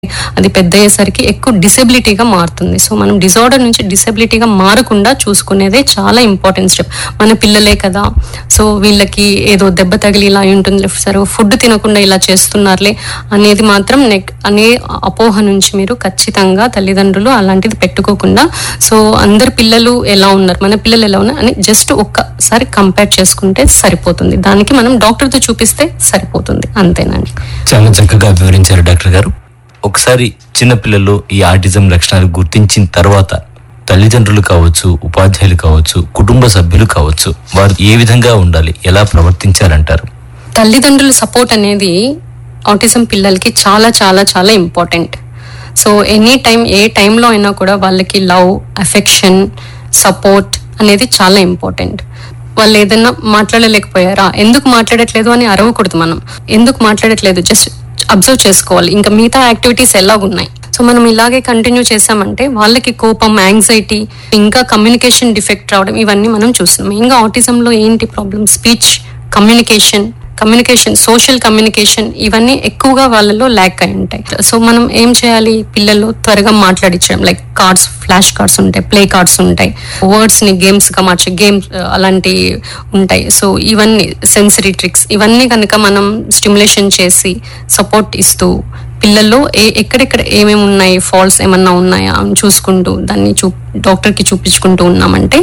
అది పెద్ద అయ్యేసరికి ఎక్కువ డిసెబిలిటీగా మారుతుంది సో మనం డిజార్డర్ నుంచి డిసెబిలిటీగా మారకుండా చూసుకునేదే చాలా ఇంపార్టెంట్ స్టెప్ మన పిల్లలే కదా సో వీళ్ళకి ఏదో దెబ్బ తగిలి ఇలా అయి ఉంటుంది సరే ఫుడ్ తినకుండా ఇలా చేస్తున్నారులే అనేది మాత్రం నెక్ అనే అపోహ నుంచి మీరు ఖచ్చితంగా తల్లిదండ్రులు అలాంటిది పెట్టుకోకుండా సో అందరి పిల్లలు ఎలా ఉన్నారు మన పిల్లలు ఎలా ఉన్నారు అని జస్ట్ ఒక్కసారి కంపేర్ చేసుకుంటే సరిపోతుంది దానికి మనం డాక్టర్తో చూపిస్తే సరిపోతుంది అంతేనండి చాలా చక్కగా వివరించారు డాక్టర్ గారు ఒకసారి చిన్నపిల్లల్లో ఈ ఆటిజం లక్షణాలు గుర్తించిన తర్వాత తల్లిదండ్రులు కావచ్చు ఉపాధ్యాయులు కావచ్చు కుటుంబ సభ్యులు కావచ్చు వారు ఏ విధంగా ఉండాలి ఎలా ప్రవర్తించాలంటారు తల్లిదండ్రుల సపోర్ట్ అనేది ఆటిజం పిల్లలకి చాలా చాలా చాలా ఇంపార్టెంట్ సో ఎనీ టైం ఏ టైంలో అయినా కూడా వాళ్ళకి లవ్ అఫెక్షన్ సపోర్ట్ అనేది చాలా ఇంపార్టెంట్ వాళ్ళు ఏదైనా మాట్లాడలేకపోయారా ఎందుకు మాట్లాడట్లేదు అని అరవకూడదు మనం ఎందుకు మాట్లాడట్లేదు జస్ట్ అబ్జర్వ్ చేసుకోవాలి ఇంకా మిగతా యాక్టివిటీస్ ఎలా ఉన్నాయి సో మనం ఇలాగే కంటిన్యూ చేసామంటే వాళ్ళకి కోపం యాంగ్జైటీ ఇంకా కమ్యూనికేషన్ డిఫెక్ట్ రావడం ఇవన్నీ మనం చూస్తున్నాం ఇంకా ఆటిజంలో ఏంటి problem speech communication communication social communication ఇవన్నీ ఎక్కువగా వాళ్ళలో ల్యాక్ అయి ఉంటాయి సో మనం ఏం చేయాలి పిల్లలు త్వరగా మాట్లాడించడం లైక్ కార్డ్స్ ఫ్లాష్ కార్డ్స్ ఉంటాయి ప్లే కార్డ్స్ ఉంటాయి వర్డ్స్ ని గేమ్స్ గా మార్చే గేమ్స్ అలాంటి ఉంటాయి సో ఇవన్నీ సెన్సరీ ట్రిక్స్ ఇవన్నీ కనుక మనం స్టిమ్యులేషన్ చేసి సపోర్ట్ ఇస్తూ పిల్లల్లో ఏ ఎక్కడెక్కడ ఏమేమి ఉన్నాయి ఫాల్ట్స్ ఏమన్నా ఉన్నాయా అని చూసుకుంటూ దాన్ని చూ డాక్టర్కి చూపించుకుంటూ ఉన్నామంటే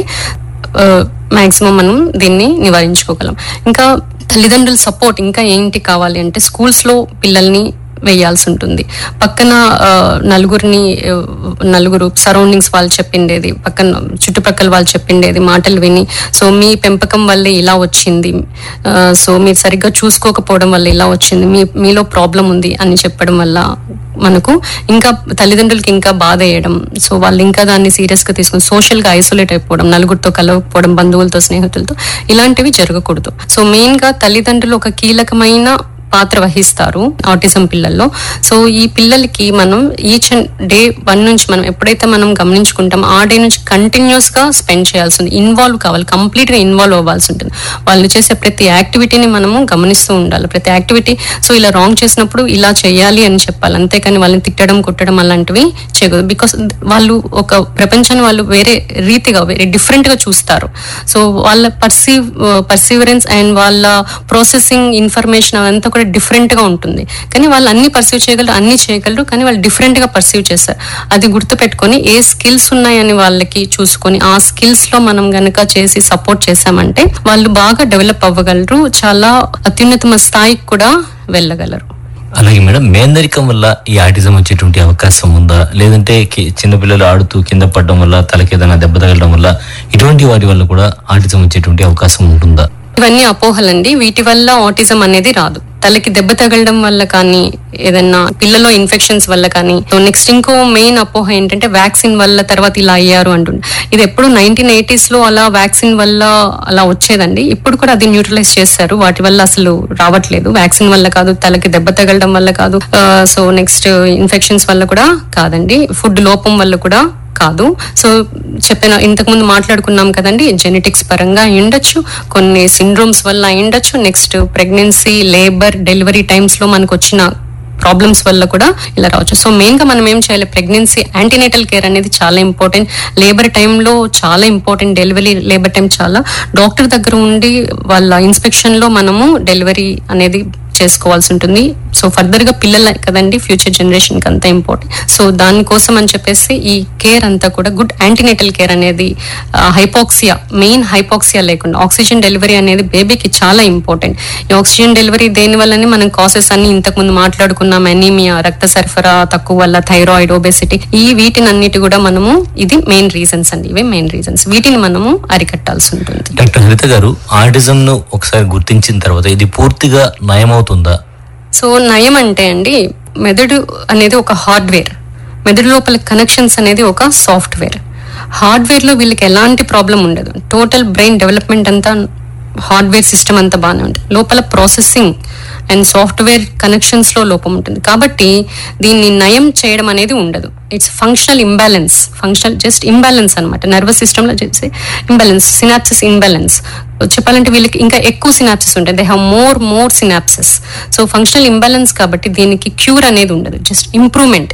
మాక్సిమం మనం దీన్ని నివారించుకోగలం ఇంకా తల్లిదండ్రుల సపోర్ట్ ఇంకా ఏంటి కావాలి అంటే స్కూల్స్లో పిల్లల్ని వేయాల్సి ఉంటుంది పక్కన ఆ, నలుగురిని ఆ, నలుగురు సరౌండింగ్స్ వాళ్ళు చెప్పిండేది పక్కన చుట్టుపక్కల వాళ్ళు చెప్పిండేది మాటలు విని సో మీ పెంపకం వల్లే ఇలా వచ్చింది ఆ, సో మీరు సరిగ్గా చూసుకోకపోవడం వల్ల ఇలా వచ్చింది మీ మీలో ప్రాబ్లం ఉంది అని చెప్పడం వల్ల మనకు ఇంకా తల్లిదండ్రులకి ఇంకా బాధ వేయడం సో వాళ్ళు ఇంకా దాన్ని సీరియస్ గా తీసుకుని సోషల్ గా ఐసోలేట్ అయిపోవడం నలుగురితో కలవకపోవడం బంధువులతో స్నేహితులతో ఇలాంటివి జరగకూడదు సో మెయిన్ గా తల్లిదండ్రులు ఒక కీలకమైన పాత్ర వహిస్తారు ఆటిజం పిల్లల్లో సో ఈ పిల్లలకి మనం ఈచ్ అండ్ డే వన్ నుంచి మనం ఎప్పుడైతే మనం గమనించుకుంటాం ఆ డే నుంచి కంటిన్యూస్ గా స్పెండ్ చేయాల్సి ఉంది ఇన్వాల్వ్ కావాలి కంప్లీట్ గా ఇన్వాల్వ్ అవ్వాల్సి ఉంటుంది వాళ్ళు చేసే ప్రతి యాక్టివిటీని మనము గమనిస్తూ ఉండాలి ప్రతి యాక్టివిటీ సో ఇలా రాంగ్ చేసినప్పుడు ఇలా చేయాలి అని చెప్పాలి అంతేకాని వాళ్ళని తిట్టడం కొట్టడం అలాంటివి చేయకూడదు బికాస్ వాళ్ళు ఒక ప్రపంచాన్ని వాళ్ళు వేరే రీతిగా వేరే డిఫరెంట్ గా చూస్తారు సో వాళ్ళ పర్సీవ్ పర్సీవరెన్స్ అండ్ వాళ్ళ ప్రాసెసింగ్ ఇన్ఫర్మేషన్ అదంతా కూడా డిఫరెంట్ గా ఉంటుంది కానీ వాళ్ళు అన్ని పర్సీవ్ చేయగలరు అన్ని చేయగలరు కానీ వాళ్ళు డిఫరెంట్ గా పర్సీవ్ చేస్తారు అది గుర్తుపెట్టుకొని ఏ స్కిల్స్ ఉన్నాయని వాళ్ళకి చూసుకొని ఆ స్కిల్స్ లో మనం గనక చేసి సపోర్ట్ చేసామంటే వాళ్ళు బాగా డెవలప్ అవ్వగలరు చాలా అత్యున్నతమ స్థాయికి కూడా వెళ్ళగలరు అలాగే మేడం మేందరికం వల్ల ఈ ఆటిజం వచ్చేటువంటి అవకాశం ఉందా లేదంటే కి- చిన్నపిల్లలు ఆడుతూ కింద పడడం వల్ల తలకి ఏదైనా దెబ్బ తగలడం వల్ల ఇటువంటి వాటి వల్ల కూడా ఆటిజం వచ్చేటువంటి అవకాశం ఉంటుందా ఇవన్నీ అపోహలండి వీటి వల్ల ఆటిజం అనేది రాదు తలకి దెబ్బ తగలడం వల్ల కానీ ఏదన్నా పిల్లలో ఇన్ఫెక్షన్స్ వల్ల కానీ నెక్స్ట్ ఇంకో మెయిన్ అపోహ ఏంటంటే వ్యాక్సిన్ వల్ల తర్వాత ఇలా అయ్యారు అంటుండే ఇది ఎప్పుడు నైన్టీన్ ఎయిటీస్ లో అలా వ్యాక్సిన్ వల్ల అలా వచ్చేదండి ఇప్పుడు కూడా అది న్యూట్రలైజ్ చేస్తారు వాటి వల్ల అసలు రావట్లేదు వ్యాక్సిన్ వల్ల కాదు తలకి దెబ్బ తగలడం వల్ల కాదు సో నెక్స్ట్ ఇన్ఫెక్షన్స్ వల్ల కూడా కాదండి ఫుడ్ లోపం వల్ల కూడా కాదు సో చెప్పిన ఇంతకు ముందు మాట్లాడుకున్నాం కదండి జెనెటిక్స్ పరంగా అయి ఉండొచ్చు కొన్ని సిండ్రోమ్స్ వల్ల అయి ఉండొచ్చు next pregnancy labour delivery times లో మనకు వచ్చిన ప్రాబ్లమ్స్ వల్ల కూడా ఇలా రావచ్చు సో మెయిన్ గా మనం ఏం చేయాలి ప్రెగ్నెన్సీ యాంటీనేటల్ కేర్ అనేది చాలా ఇంపార్టెంట్ లేబర్ టైంలో చాలా ఇంపార్టెంట్ డెలివరీ లేబర్ టైం చాలా డాక్టర్ దగ్గర ఉండి వాళ్ళ ఇన్స్పెక్షన్ లో మనము డెలివరీ అనేది చేసుకోవాల్సి ఉంటుంది సో ఫర్దర్ గా పిల్లలు కదండి ఫ్యూచర్ జనరేషన్ కి అంతా ఇంపార్టెంట్ సో దానికోసం అని చెప్పేసి ఈ కేర్ అంతా కూడా గుడ్ యాంటీనేటల్ కేర్ అనేది హైపాక్సియా మెయిన్ హైపాక్సియా లేకుండా ఆక్సిజన్ డెలివరీ అనేది బేబీకి చాలా ఇంపార్టెంట్ ఈ ఆక్సిజన్ డెలివరీ దేని వల్లనే మనం కాసెస్ అన్ని ఇంతకు ముందు మాట్లాడుకున్నాం అనీమియా రక్త సరఫరా తక్కువ వల్ల థైరాయిడ్ ఒబెసిటీ ఈ వీటిని అన్నిటి కూడా మనము ఇది మెయిన్ రీజన్స్ అండి ఇవే మెయిన్ రీజన్స్ వీటిని మనము అరికట్టాల్సి ఉంటుంది డాక్టర్ హరిత గారు ఆటిజం ను ఒకసారి గుర్తించిన తర్వాత ఇది పూర్తిగా నయమవుతుందా సో నయం అంటే అండి మెదడు అనేది ఒక హార్డ్వేర్ మెదడు లోపల కనెక్షన్స్ అనేది ఒక సాఫ్ట్వేర్ హార్డ్వేర్ లో వీళ్ళకి ఎలాంటి ప్రాబ్లం ఉండదు టోటల్ బ్రెయిన్ డెవలప్మెంట్ అంతా హార్డ్వేర్ సిస్టమ్ అంతా బాగానే ఉంటుంది లోపల ప్రాసెసింగ్ అండ్ సాఫ్ట్వేర్ కనెక్షన్స్ లో లోపం ఉంటుంది కాబట్టి దీన్ని నయం చేయడం అనేది ఉండదు it's functional imbalance functional just imbalance అనమాట నర్వస్ సిస్టమ్ లో చేసే ఇంబ్యాలెన్స్ సినాప్సిస్ ఇంబ్యాలెన్స్ చెప్పాలంటే వీళ్ళకి ఇంకా ఎక్కువ సినాప్సెస్ ఉంటాయి they have more more synapses so functional imbalance కాబట్టి దీనికి క్యూర్ అనేది ఉండదు జస్ట్ ఇంప్రూవ్మెంట్